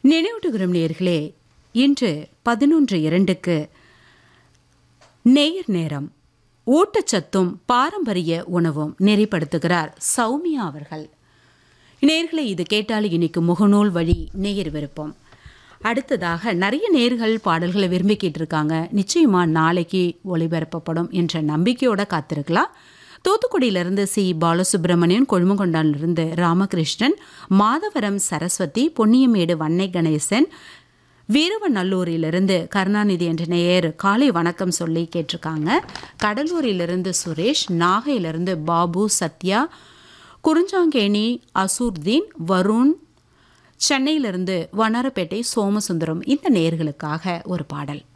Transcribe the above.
நினைவூட்டுகிறோம் நேர்களே இன்று பதினொன்று இரண்டுக்கு நேயர் நேரம் ஊட்டச்சத்தும் பாரம்பரிய உணவும் நெறிப்படுத்துகிறார் சௌமியா அவர்கள் நேர்களை இது கேட்டால் இன்னைக்கு முகநூல் வழி நேயர் விருப்பம் அடுத்ததாக நிறைய நேர்கள் பாடல்களை விரும்பி கேட்டிருக்காங்க நிச்சயமா நாளைக்கு ஒளிபரப்பப்படும் என்ற நம்பிக்கையோட காத்திருக்கலாம் தூத்துக்குடியிலிருந்து சி பாலசுப்ரமணியன் கொழுமங்கொண்டானிலிருந்து ராமகிருஷ்ணன் மாதவரம் சரஸ்வதி பொன்னியமேடு வன்னை கணேசன் வீரவநல்லூரிலிருந்து கருணாநிதி என்ற நேயர் காலை வணக்கம் சொல்லி கேட்டிருக்காங்க கடலூரிலிருந்து சுரேஷ் நாகையிலிருந்து பாபு சத்யா குறிஞ்சாங்கேணி அசூர்தீன் வருண் சென்னையிலிருந்து வண்ணாரப்பேட்டை சோமசுந்தரம் இந்த நேர்களுக்காக ஒரு பாடல்